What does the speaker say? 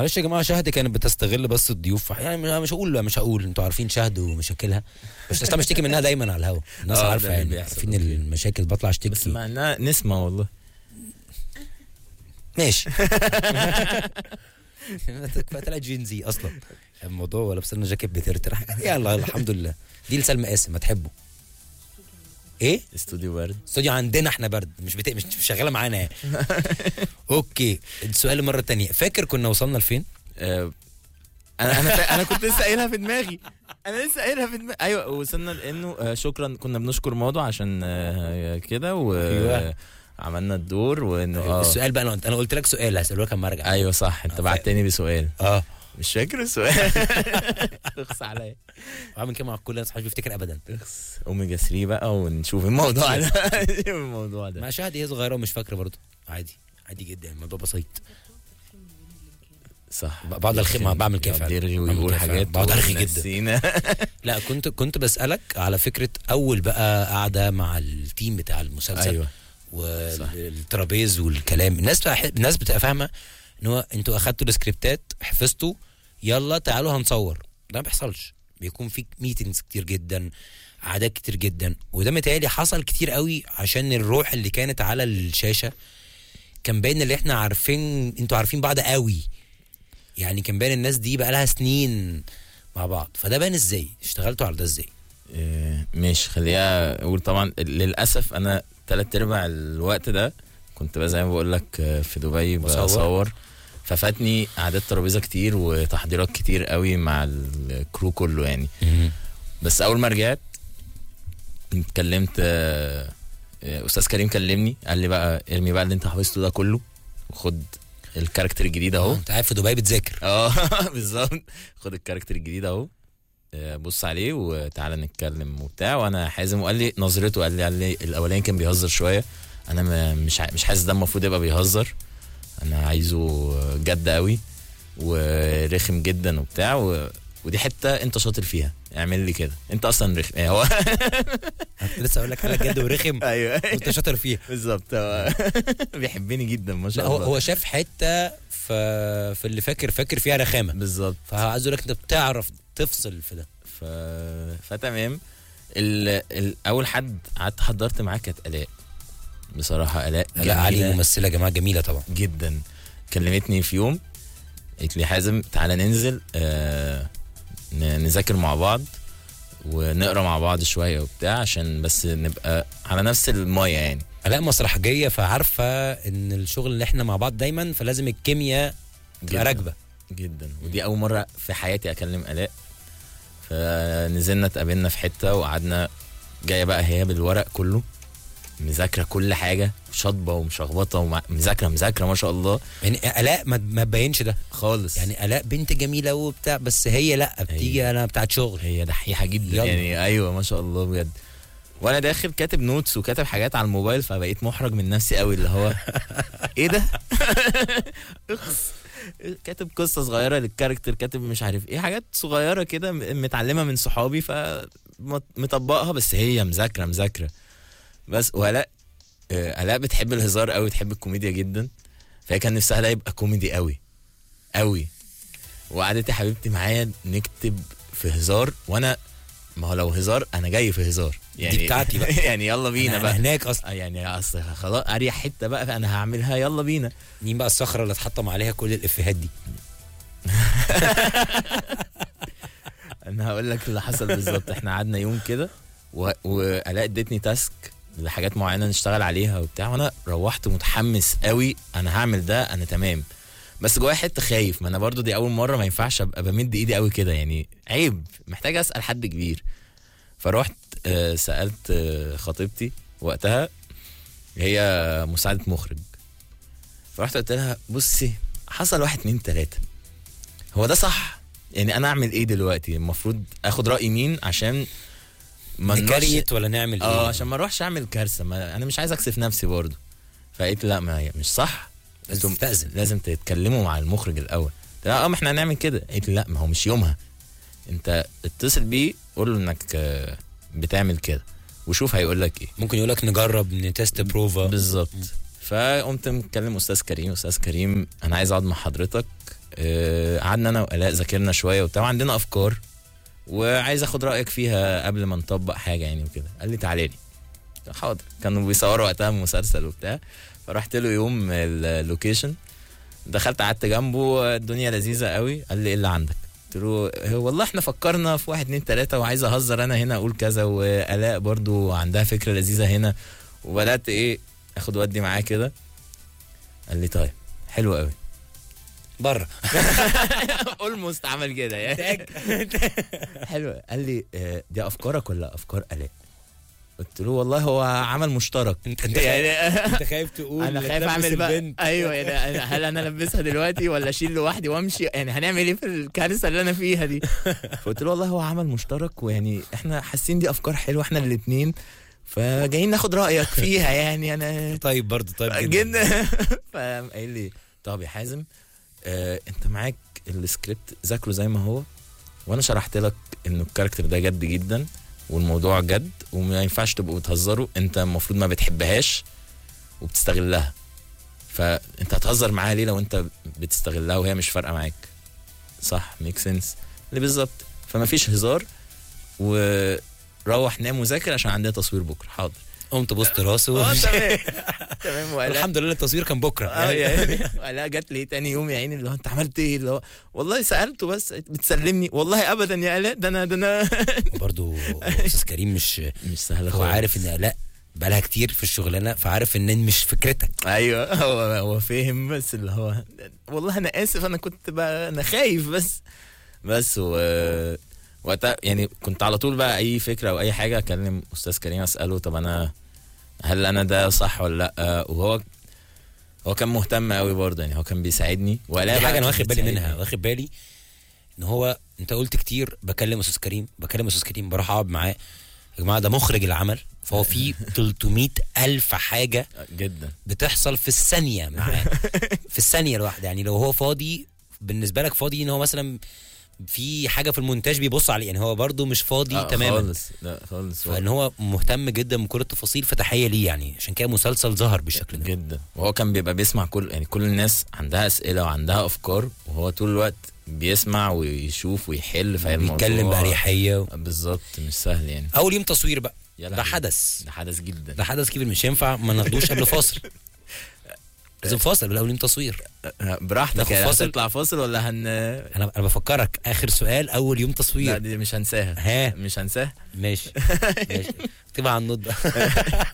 معلش يا جماعه شهد كانت بتستغل بس الضيوف يعني مش- مش هقول مش هقول انتوا عارفين شهد ومشاكلها بس اصلا بشتكي منها دايما على الهوا الناس آه، عارفه ده يعني بيحصل، عارفين أوكي. المشاكل بطلع بس اشتكي مع انها نسمه والله ماشي طلعت جين زي اصلا الموضوع ولا لابسنا جاكيت بترتر يلا الحمد لله دي لسلمى قاسم هتحبه ايه استوديو برد استوديو عندنا احنا برد مش بت... مش مش شغاله معانا يعني اوكي السؤال المره الثانيه فاكر كنا وصلنا لفين آه، انا انا فا... انا كنت لسه قايلها في دماغي انا لسه قايلها في دماغي ايوه وصلنا لانه آه، شكرا كنا بنشكر ماضو عشان آه، كده أيوة. وعملنا الدور وان اه السؤال بقى انا انا قلت لك سؤال هساله لك اما ارجع ايوه صح انت آه، بعتني بسؤال اه مش فاكر السؤال اخس عليا وعامل كده مع كل الناس مش بيفتكر ابدا اخس اوميجا 3 بقى ونشوف الموضوع ده نشوف الموضوع ده مع شهد هي صغيره ومش فاكره برضه عادي عادي جدا الموضوع بسيط صح بقعد الخ- ما بعمل كده فعلا. يقعد يرغي بعمل ويقول كده فعلا. حاجات بقعد أرغي جدا. ونسينا. لا كنت كنت بسالك على فكره اول بقى قاعده مع التيم بتاع المسلسل ايوه والترابيز والكلام الناس بتبقى الناس بتبقى فاهمه ان هو انتوا اخدتوا السكريبتات حفظتوا يلا تعالوا هنصور ده ما بيحصلش بيكون في ميتنجز كتير جدا قعدات كتير جدا وده متهيألي حصل كتير قوي عشان الروح اللي كانت على الشاشه كان باين اللي احنا عارفين انتوا عارفين بعض قوي يعني كان باين الناس دي بقى لها سنين مع بعض فده باين ازاي اشتغلتوا على ده ازاي إيه، ماشي خليها اقول طبعا للاسف انا تلات ارباع الوقت ده كنت بقى زي ما بقول لك آه، في دبي بصور. بصور ففاتني قعدات ترابيزه كتير وتحضيرات كتير قوي مع الكرو كله يعني بس اول ما رجعت اتكلمت آه، آه، استاذ كريم كلمني قال لي بقى ارمي بقى اللي انت حفظته ده كله وخد الكاركتر الجديد اهو انت قاعد في دبي بتذاكر اه بالظبط خد الكاركتر الجديد اهو آه، بص عليه وتعالى نتكلم وبتاع وانا حازم وقال لي نظرته قال لي قال لي الاولاني كان بيهزر شويه انا ما- مش ع- مش حاسس ده المفروض يبقى بيهزر انا عايزه جد قوي ورخم جدا وبتاع و... ودي حته انت شاطر فيها اعمل لي كده انت اصلا رخم يعني هو كنت لسه اقول لك حاجه جد ورخم ايوه وانت شاطر فيها بالظبط هو بيحبني جدا ما لا شاء هو الله هو شاف حته في في اللي فاكر فاكر فيها رخامه بالظبط فعايز اقول لك انت بتعرف تفصل في ده ف... فتمام ال... ال... اول حد قعدت حضرت معاه كانت الاء بصراحه الاء لا علي جميلة ممثله يا جماعه جميله طبعا جدا كلمتني في يوم قالت لي حازم تعالى ننزل آه ن- نذاكر مع بعض ونقرا مع بعض شويه وبتاع عشان بس نبقى على نفس المايه يعني الاء مسرحجيه فعارفه ان الشغل اللي احنا مع بعض دايما فلازم الكيمياء تبقى جداً. راكبه جدا ودي اول مره في حياتي اكلم الاء فنزلنا اتقابلنا في حته وقعدنا جايه بقى هي بالورق كله مذاكره كل حاجه شاطبه ومشخبطه ومذاكره مذاكره ما شاء الله يعني الاء ما, ما تبينش ده خالص يعني الاء بنت جميله وبتاع بس هي لا بتيجي انا بتاعت شغل هي دحيحه جدا يلا. يعني ايوه ما شاء الله بجد وانا داخل كاتب نوتس وكاتب حاجات على الموبايل فبقيت محرج من نفسي قوي اللي هو ايه ده اخس كاتب قصه صغيره للكاركتر كاتب مش عارف ايه حاجات صغيره كده م- متعلمه من صحابي فمطبقها بس هي مذاكره مذاكره بس ولا آه، الاء بتحب الهزار قوي بتحب الكوميديا جدا فهي كان نفسها ده يبقى كوميدي قوي قوي وقعدت يا حبيبتي معايا نكتب في هزار وانا ما هو لو هزار انا جاي في هزار يعني دي بتاعتي بقى. يعني يلا بينا أنا بقى هناك اصلا آه يعني اصل خلاص اريح حته بقى فانا هعملها يلا بينا مين بقى الصخره اللي اتحطم عليها كل الافيهات دي انا هقول لك اللي حصل بالظبط احنا قعدنا يوم كده و- والاء ادتني تاسك لحاجات معينه نشتغل عليها وبتاع وانا روحت متحمس قوي انا هعمل ده انا تمام بس جوايا حته خايف ما انا برضو دي اول مره ما ينفعش ابقى بمد ايدي قوي كده يعني عيب محتاج اسال حد كبير فروحت آه، سالت آه، خطيبتي وقتها هي مساعده مخرج فرحت قلت لها بصي حصل واحد اتنين تلاته هو ده صح يعني انا اعمل ايه دلوقتي المفروض اخد راي مين عشان ما نروحش- نكريت ولا نعمل اه ايه عشان ما اروحش اعمل كارثه ما انا مش عايز اكسف نفسي برضه فقلت لا ما هي مش صح لازم انتم تستأذن لازم تتكلموا مع المخرج الاول قلت لها اه ما احنا هنعمل كده قالت لي لا ما هو مش يومها انت اتصل بيه قول له انك آه، بتعمل كده وشوف هيقول لك ايه ممكن يقول لك نجرب نتست بروفا بالظبط فقمت مكلم استاذ كريم استاذ كريم انا عايز اقعد مع حضرتك آه، قعدنا انا والاء ذاكرنا شويه وبتاع وعندنا افكار وعايز اخد رايك فيها قبل ما نطبق حاجه يعني وكده قال لي تعالى لي حاضر كانوا بيصوروا وقتها مسلسل وبتاع فرحت له يوم اللوكيشن دخلت قعدت جنبه الدنيا لذيذه قوي قال لي ايه اللي عندك قلت له "هو والله احنا فكرنا في واحد اتنين تلاته وعايز اهزر انا هنا اقول كذا والاء برضو عندها فكره لذيذه هنا وبدات ايه اخد ودي معاه كده قال لي طيب حلو قوي بره اولموست عمل كده يعني حلو قال لي آه، دي افكارك ولا افكار الاء قلت له والله هو عمل مشترك انت انت يعني انت خايف تقول انا خايف تلبس اعمل بقى البنت. ايوه يعني أنا- هل انا البسها دلوقتي ولا اشيل لوحدي وامشي يعني هنعمل ايه في الكارثه اللي انا فيها دي فقلت له والله هو عمل مشترك ويعني احنا حاسين دي افكار حلوه احنا الاثنين فجايين ناخد رايك فيها يعني انا طيب برضه طيب جدا جدا فقام قايل لي طب يا حازم آه انت معاك السكريبت ذاكره زي ما هو وانا شرحت لك انه الكاركتر ده جد جدا والموضوع جد وما ينفعش تبقوا بتهزروا انت المفروض ما بتحبهاش وبتستغلها فانت هتهزر معاها ليه لو انت بتستغلها وهي مش فارقه معاك صح ميك سنس اللي بالظبط فما فيش هزار وروح نام وذاكر عشان عندنا تصوير بكره حاضر قمت بوست راسه اه ومشيت. تمام تمام وقال الحمد لله التصوير كان بكره اه يعني لا جت لي تاني يوم يا عيني اللي هو انت عملت ايه اللي هو والله سالته بس بتسلمني والله ابدا يا الاء ده انا ده انا برضه استاذ كريم مش مش سهل هو عارف ان لا بقالها كتير في الشغلانه فعارف ان مش فكرتك ايوه هو هو فاهم بس اللي هو والله انا اسف انا كنت بقى انا خايف بس بس و وقتها يعني كنت على طول بقى اي فكره او اي حاجه اكلم استاذ كريم اساله طب انا هل انا ده صح ولا لا وهو هو كان مهتم قوي برضه يعني هو كان بيساعدني ولا دي حاجه انا واخد بالي منها واخد بالي ان هو انت قلت كتير بكلم استاذ كريم بكلم استاذ كريم بروح اقعد معاه يا جماعه ده مخرج العمل فهو في 300 الف حاجه جدا بتحصل في الثانيه معاه في الثانيه الواحده يعني لو هو فاضي بالنسبه لك فاضي ان هو مثلا في حاجه في المونتاج بيبص عليه يعني هو برضو مش فاضي آه، تماما خالص لا خالص فان هو مهتم جدا بكل التفاصيل فتحيه ليه يعني عشان كده مسلسل ظهر بالشكل ده جدا وهو كان بيبقى بيسمع كل يعني كل الناس عندها اسئله وعندها افكار وهو طول الوقت بيسمع ويشوف ويحل فهي الموضوع بيتكلم باريحيه بالظبط مش سهل يعني اول يوم تصوير بقى يا ده لهوي. حدث ده حدث جدا ده حدث كبير مش ينفع ما ناخدوش قبل فاصل لازم فاصل قبل اول يوم تصوير براحتك ناخد يعني فاصل؟ هتطلع فاصل ولا هن انا انا بفكرك اخر سؤال اول يوم لا تصوير دي مش هنساها ها مش هنساها ماشي ماشي اكتبها على النوت بقى